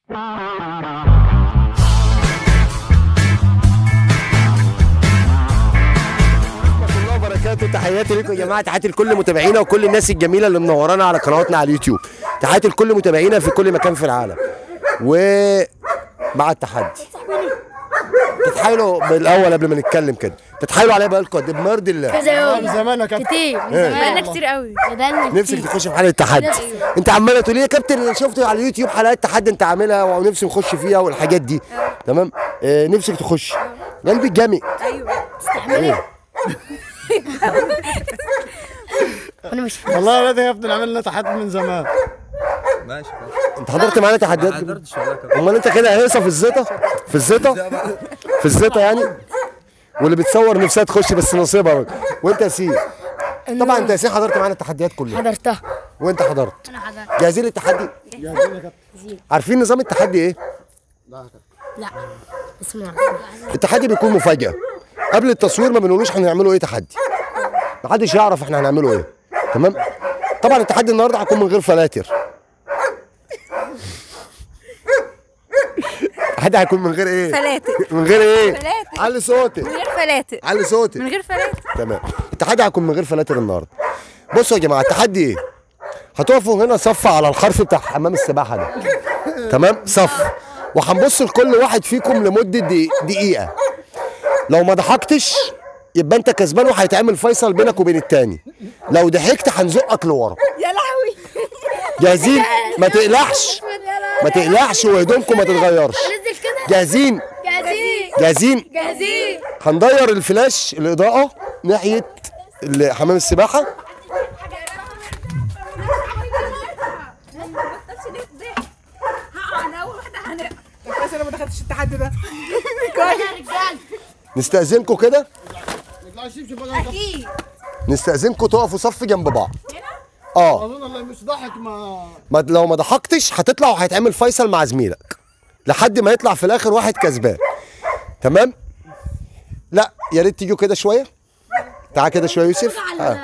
ورحمة الله وبركاته تحياتي لكم يا جماعه تحياتي لكل متابعينا وكل الناس الجميله اللي منورانا على قنواتنا على اليوتيوب تحياتي لكل متابعينا في كل مكان في العالم ومع التحدي تتحايلوا بالاول قبل ما نتكلم كده تتحايلوا عليا بقالكم قد ايه بمرضي الله كذا يوم زمان يا كابتن كتير من إيه. زمان بقالنا كتير قوي بقالنا نفسك كتير تخش في حلقه تحدي انت عماله تقولي يا كابتن انا شفت على اليوتيوب حلقات تحدي انت عاملها ونفسي نخش فيها والحاجات دي تمام آه نفسك تخش قلبي الجامد ايوه تستحملي انا مش والله يا ريت يا كابتن عملنا تحدي من زمان ماشي ماشي انت حضرت معانا ما تحديات قدرتش والله كابتن امال انت كده هيصه في الزيطه في الزيطه في الزيطه يعني واللي بتصور نفسها تخش بس نصيبها بقى. وانت يا سين طبعا انت يا سين حضرت معانا التحديات كلها حضرتها وانت حضرت انا حضرت جاهزين للتحدي جاهزين يا كابتن عارفين نظام التحدي ايه لا اسمع التحدي بيكون مفاجاه قبل التصوير ما بنقولوش احنا هنعمله ايه تحدي محدش يعرف احنا هنعمله ايه تمام طبعا التحدي النهارده هيكون من غير فلاتر التحدي هيكون من غير ايه فلاتر من غير ايه فلاتر. علي صوتك من غير فلاتر علي صوتك من غير فلاتر تمام التحدي هيكون من غير فلاتر النهارده بصوا يا جماعه التحدي ايه هتقفوا هنا صف على الحرف بتاع حمام السباحه ده تمام صف وهنبص لكل واحد فيكم لمده دي- دقيقه لو ما ضحكتش يبقى انت كسبان وهيتعمل فيصل بينك وبين التاني لو ضحكت هنزقك لورا يا لهوي جاهزين ما تقلقش ما تقلقش وهدومكم ما تتغيرش نزل كده جاهزين جاهزين جاهزين جاهزين هندير الفلاش الاضاءه ناحيه ال- حمام السباحه بس انا ما دخلتش التحدي ده يا رجال نستأذنكم كده اطلع شبشب بقى يا كابتن. اكيد نستأذنكم تقفوا صف جنب بعض اه اظن اللي مش ضحك ما ما لو ما ضحكتش هتطلع وهيتعمل فيصل مع زميلك لحد ما يطلع في الاخر واحد كسبان تمام لا يا ريت تيجوا كده شويه تعال كده شويه يوسف آه.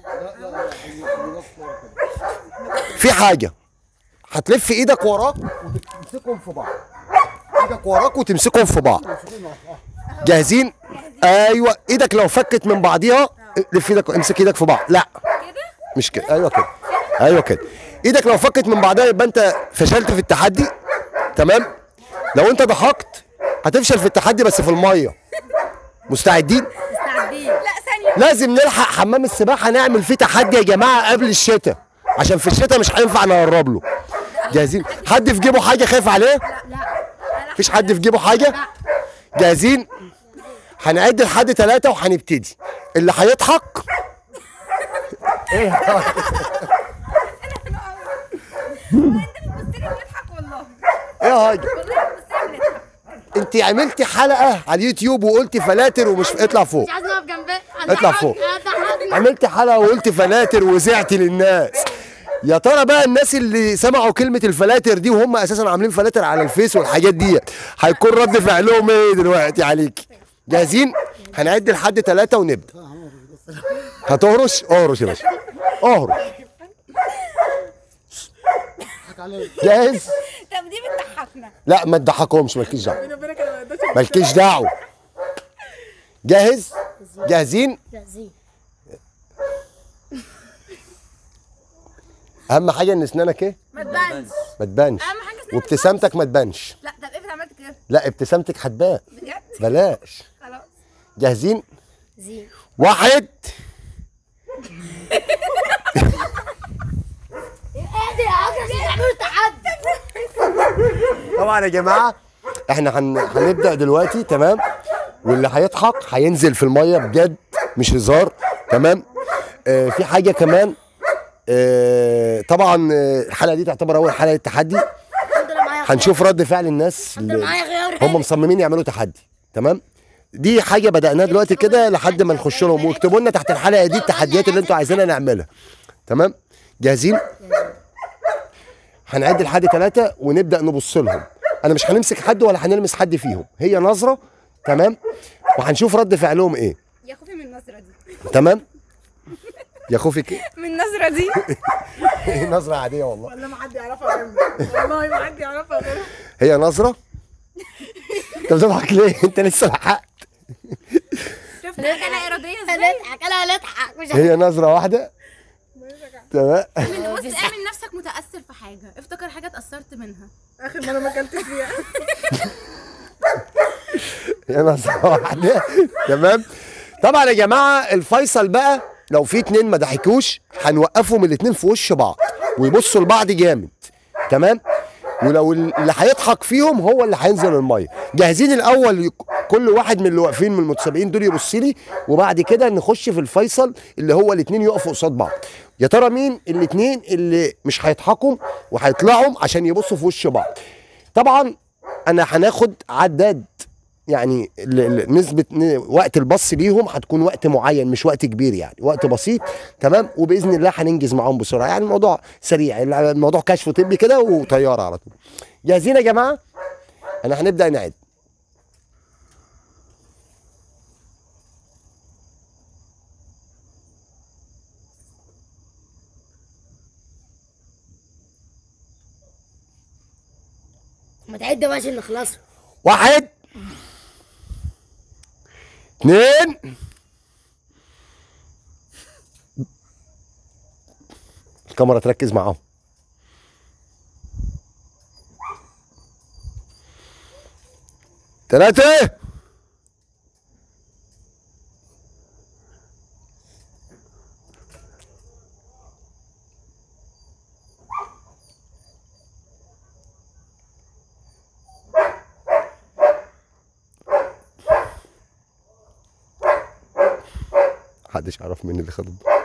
في حاجه هتلف ايدك وراك وتمسكهم في بعض ايدك وراك وتمسكهم في بعض جاهزين ايوه ايدك لو فكت من بعضيها لف ايدك امسك ايدك في بعض لا مش كده ايوه كده ايوه كده ايدك لو فكت من بعضها يبقى انت فشلت في التحدي تمام لو انت ضحكت هتفشل في التحدي بس في الميه مستعدين مستعدين لا ثانيه لازم نلحق حمام السباحه نعمل فيه تحدي يا جماعه قبل الشتاء عشان في الشتاء مش هينفع نقرب له جاهزين حد في جيبه حاجه خايف عليه لا مفيش حد في جيبه حاجه جاهزين هنعد لحد ثلاثة وهنبتدي اللي هيضحك ايه بتضحك والله ايه يا هاجر والله بصي بنضحك انت عملتي حلقه على اليوتيوب وقلتي فلاتر ومش اطلع فوق مش عايز نقف جنبي اطلع فوق. هضحكنا عملت حلقه وقلت فلاتر وزعتي للناس يا ترى بقى الناس اللي سمعوا كلمه الفلاتر دي وهم اساسا عاملين فلاتر على الفيس والحاجات دي هيكون رد فعلهم ايه دلوقتي عليك جاهزين هنعد لحد ثلاثة ونبدا هتهرش اهرش يا باشا اهرش جاهز طب دي بتضحكنا لا ما تضحكهمش مالكيش دعوه ربنا كده ما يقدرش مالكيش دعوه جاهز جاهزين جاهزين اهم حاجه ان اسنانك ايه ما تبانش ما تبانش اهم حاجه اسنانك وابتسامتك ما تبانش لا طب افرض عملت كده لا ابتسامتك هتبان بجد بلاش خلاص جاهزين زين واحد اهدي يا عكس تعملوا تحدي طبعا يا جماعه احنا هن... هنبدا دلوقتي تمام واللي هيضحك هينزل في الميه بجد مش هزار تمام آه في حاجه كمان آه طبعا آه، الحلقه دي تعتبر اول حلقه تحدي الحمد لله معايا هنشوف رد فعل الناس اللي معايا غيار هم مصممين يعملوا تحدي تمام دي حاجه بدأناها دلوقتي كده لحد ما نخش لهم واكتبوا لنا تحت الحلقه دي التحديات اللي انتوا عايزينها نعملها تمام جاهزين هنعد لحد ثلاثة ونبدأ نبص لهم انا مش هنمسك حد ولا هنلمس حد فيهم هي نظرة تمام وهنشوف رد فعلهم ايه يا خوفي من النظره دي تمام يا خوفك ايه من النظره دي نظرة عادية والله والله ما حد يعرفها غيرنا والله ما حد يعرفها غيرنا هي نظره انت بتضحك ليه انت لسه لحقت شفت انا اراديه ازاي هنضحك انا هنضحك مش هي نظره واحده تمام بص اعمل نفسك متاثر في حاجه افتكر حاجه اتاثرت منها اخر مره ما اكلتش فيها هي نظره واحده تمام طبعا يا جماعه الفيصل بقى لو في اتنين ما ضحكوش هنوقفهم الاتنين في وش بعض ويبصوا لبعض جامد تمام ولو اللي هيضحك فيهم هو اللي هينزل الميه جاهزين الاول يك- كل واحد من اللي واقفين من المتسابقين دول يبص لي وبعد كده نخش في الفيصل اللي هو الاتنين يقفوا قصاد بعض يا ترى مين الاتنين اللي مش هيضحكوا وهيطلعوا عشان يبصوا في وش بعض طبعا انا هناخد عداد يعني ال- ال- نسبة ن- وقت البص ليهم هتكون وقت معين مش وقت كبير يعني وقت بسيط تمام وبإذن الله هننجز معاهم بسرعة يعني الموضوع سريع الموضوع كشف طبي كده وطيارة على طول جاهزين يا جماعة انا هنبدأ نعد ما تعد بقى عشان نخلص واحد اثنين الكاميرا تركز معاهم ثلاثة محدش يعرف مين اللي خد الضرب.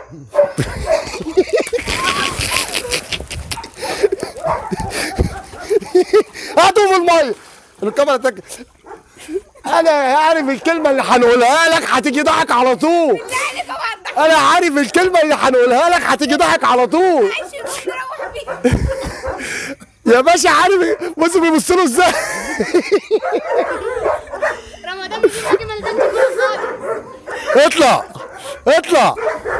هاتوا في الميه الكاميرا تك انا عارف الكلمه اللي هنقولها لك هتيجي ضحك على طول انا عارف الكلمه اللي هنقولها لك هتيجي ضحك على طول يا باشا عارف بص بيبص له ازاي رمضان مش حاجه ما لازم تكون صايم اطلع اطلع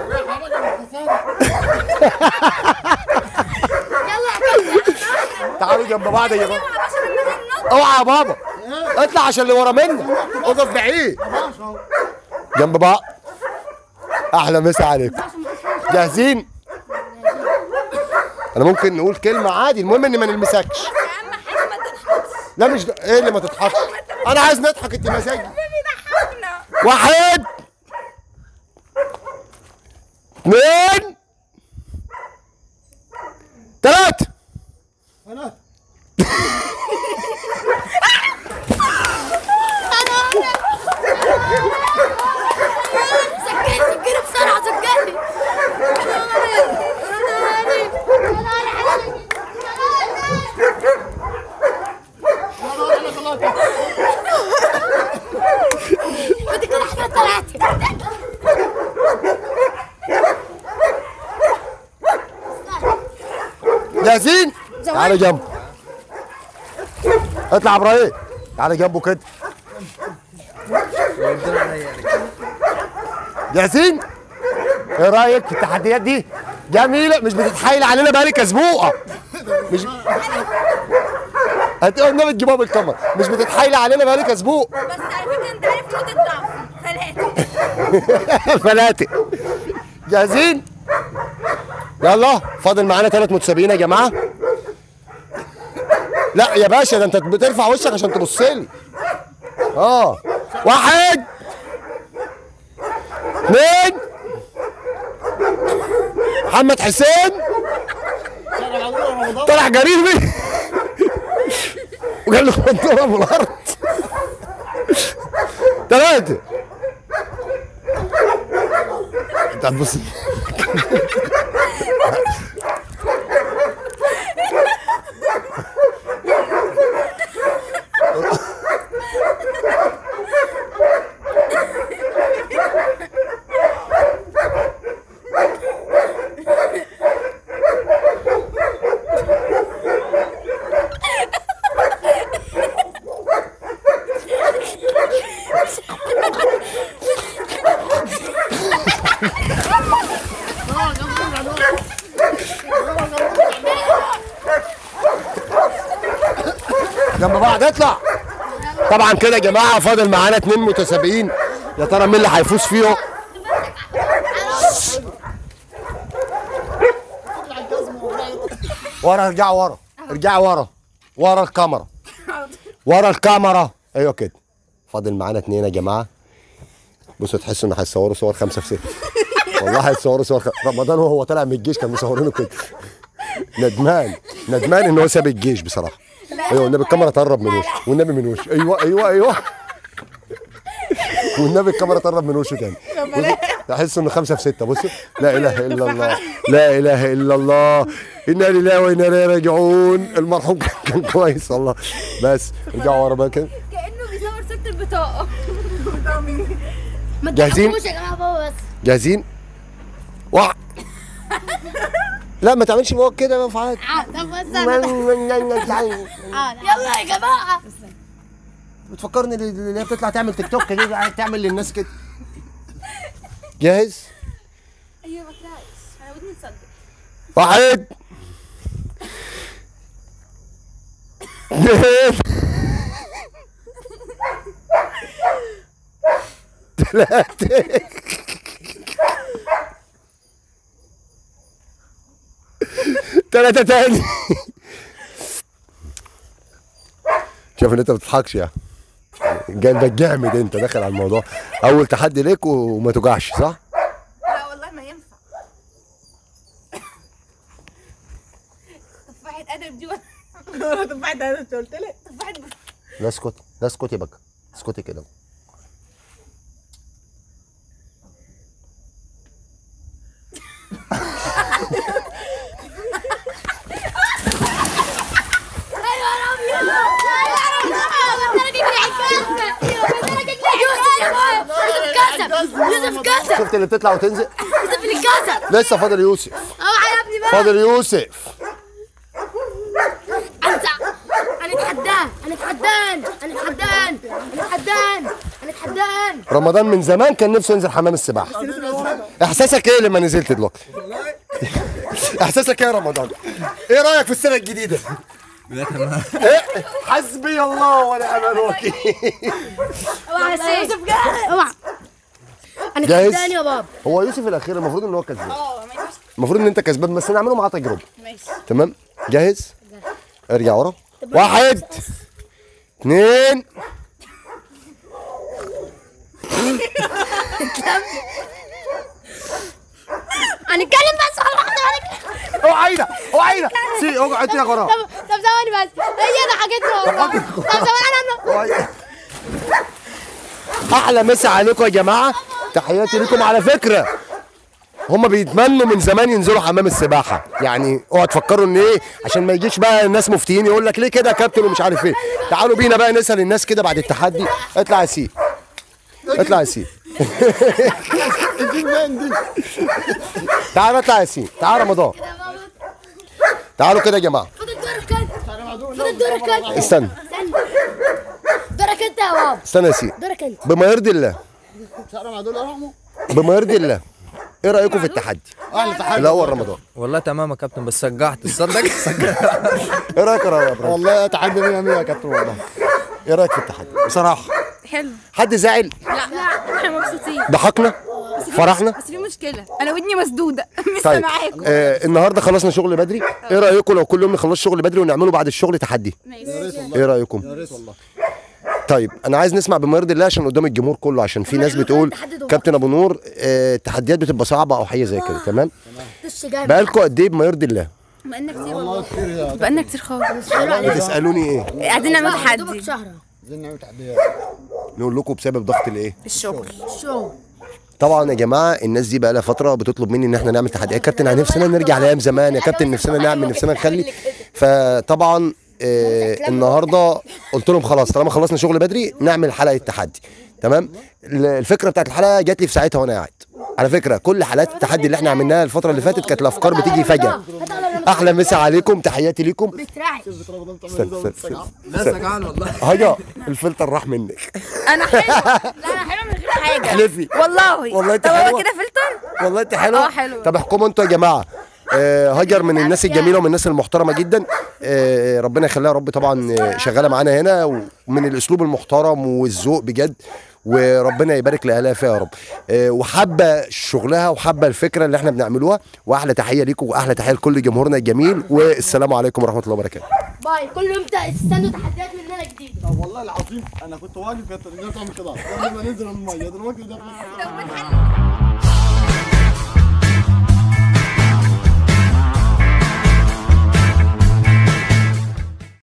تعالوا جنب بعض يا جماعه اوعى يا بابا اطلع عشان اللي ورا منك اقف بعيد جنب بعض احلى مسا عليكم جاهزين انا ممكن نقول كلمه عادي المهم ان ما نلمسكش اهم حاجه ما تضحكش لا مش ده. ايه اللي ما تضحكش انا عايز نضحك انت مزاجي بيضحكنا واحد اثنين ثلاثة انا سكري سكري بسرعه سكري بدي كده حاجه ثلاثه جاهزين؟ تعالى جنبه اطلع يا ابراهيم تعالى جنبه كده ودنا عليا يعني. جاهزين؟ ايه رايك في التحديات دي؟ جميلة مش بتتحايل علينا بقالك اسبوع مش هتقول النبي تجيبها بالكاميرا مش بتتحايل علينا بقالك اسبوع بس على فكره انت عارف نقطه ضعفي ثلاثه فلاتي جاهزين؟ يلا فاضل معانا ثلاث متسابقين يا جماعة لا يا باشا ده انت بترفع وشك عشان تبص لي اه واحد اثنين محمد حسين طلع جريمي وقال له خدوها من الارض ثلاثة انت هتبص جنب بعض اطلع طبعا كده يا جماعه فاضل معانا اتنين متسابقين يا ترى مين اللي هيفوز فيهم ورا ارجع ورا ارجع ورا ورا الكاميرا ورا الكاميرا ايوه كده فاضل معانا اتنين يا جماعه بصوا تحسوا ان هيصوروا صور خمسه في سته والله هيصوروا صور خ... رمضان وهو طالع من الجيش كان مصورينه كده ندمان ندمان ان هو ساب الجيش بصراحه ايوه والنبي الكاميرا تقرب من وشه والنبي من وشه ايوه ايوه ايوه والنبي الكاميرا تقرب من وشه تاني بصوا، تحس انه خمسه في سته بصوا لا اله الا الله لا اله الا الله انا لله وانا اليه راجعون المرحوم كان كويس والله بس ارجعوا ورا بقى كده كانه بيصور ست البطاقه ما جاهزين؟ تضحكوش يا جماعه بابا بس جاهزين؟ وع لا ما تعملش بقى كده بقى في حاجه آه، طب بس أنا- آه، يلا يا جماعه بتفكرني اللي هي بتطلع تعمل تيك توك دي قاعد تعمل للناس كده جاهز؟ ايوه ما طلعش انا ودني تصدق واحد اثنين ثلاثة ثلاثة تاني شوف ان انت ما بتضحكش يعني قلبك جامد انت داخل على الموضوع اول تحدي ليك وما توجعش صح؟ لا والله ما ينفع تفاحة ادب دي ولا تفاحة ادب قلت لك تفاحة لا اسكت لا اسكت يا بكا اسكتي كده يوسف كسب شفت اللي بتطلع وتنزل يوسف اللي كسب لسه فاضل يوسف اوعى يا ابني بقى فاضل يوسف انت هنتحدان هنتحدان هنتحدان هنتحدان هنتحدان رمضان من زمان كان نفسه ينزل حمام السباحه احساسك ايه لما نزلت دلوقتي احساسك ايه يا رمضان ايه رايك في السنه الجديده لا تمام ايه حسبي الله ونعم الوكيل اوعى يا يوسف اوعى جاهز؟ هنتحدان يا بابا هو يوسف الاخير المفروض ان هو كسبان اه ما ينفعش المفروض ان انت كسبان بس نعمله معاه تجربه ماشي تمام جاهز ارجع ورا واحد اثنين هنتكلم بس على واحده هنتكلم. اوعى ايدك اوعى ايدك سي اوعى انت يا غرام طب طب ثواني بس هي ضحكتني والله طب ثواني انا اوعى. احلى مسا عليكم يا جماعه تحياتي لكم على فكره هما بيتمنوا من زمان ينزلوا حمام السباحه يعني اوعوا تفكروا ان ايه عشان ما يجيش بقى الناس مفتيين يقول لك ليه كده يا كابتن ومش عارف ايه تعالوا بينا بقى نسال الناس كده بعد التحدي اطلع يا سي اطلع يا سي تعال اطلع يا سي تعال رمضان تعالوا كده يا جماعه خد الدورك انت خد الدورك انت استنى استنى دورك انت يا بابا استنى يا سي دورك انت بما يرضي الله شعر مع دول ارحموا بما يرضي الله ايه رايكم في التحدي اهلا تحدي الاول رمضان والله تمام يا كابتن بس سجعت تصدق ايه رايك يا رمضان والله تحدي 100 100 يا كابتن والله ايه رايك في التحدي بصراحه حلو حد زعل لا لا احنا مبسوطين ضحكنا فرحنا بس في مشكلة انا ودني مسدودة مش طيب سامعاكم آه النهارده خلصنا شغل بدري ايه رايكم لو كل يوم نخلص شغل بدري ونعمله بعد الشغل تحدي ماشي ايه رايكم يا ريت والله طيب انا عايز نسمع بما يرضي الله عشان قدام الجمهور كله عشان في ناس بتقول كابتن ابو نور آه التحديات بتبقى صعبه او حاجه زي كده تمام دش جامد بقالكم قد ايه بما يرضي الله بقالنا كتير والله والله كتير يا بقالنا كتير خالص بتسالوني ايه قاعدين نعمل دوبك تحدي شهر عايزين نعمل تحديات نقول لكم بسبب ضغط الايه الشغل شو طبعا يا جماعه الناس دي بقى لها فتره بتطلب مني ان احنا نعمل تحدي يا كابتن انا نفسنا نرجع لايام زمان يا كابتن نفسنا نعمل نفسنا نخلي فطبعا آه النهارده قلت لهم خلاص طالما خلصنا شغل بدري نعمل حلقه تحدي تمام ال- الفكره بتاعت الحلقه جات لي في ساعتها وانا قاعد على فكره كل حلقات التحدي اللي احنا عملناها الفتره اللي فاتت كانت الافكار بتيجي فجاه احلى مسا عليكم تحياتي ليكم بترعش استنى، استنى، استنى. لا سجعان والله هاجا الفلتر راح منك انا حلو لا انا حلو من غير حاجة احلفي والله والله انت طب هو حلوة. كده فلتر والله انت حلوه اه حلوة. طب احكموا انتوا يا جماعه آه، هاجر من الناس الجميله ومن الناس المحترمه جدا آه، ربنا يخليها يا رب طبعا آه، شغاله معانا هنا ومن الاسلوب المحترم والذوق بجد وربنا يبارك لاهلها فيها يا رب آه، وحابه شغلها وحابه الفكره اللي احنا بنعملوها واحلى تحيه ليكم واحلى تحيه لكل جمهورنا الجميل والسلام عليكم ورحمه الله وبركاته باي كل يوم تستنوا تحديات مننا جديده والله العظيم انا كنت واقف كانت الرجاله تعمل كده قبل ما ننزل الميه دلوقتي ده طب بتحل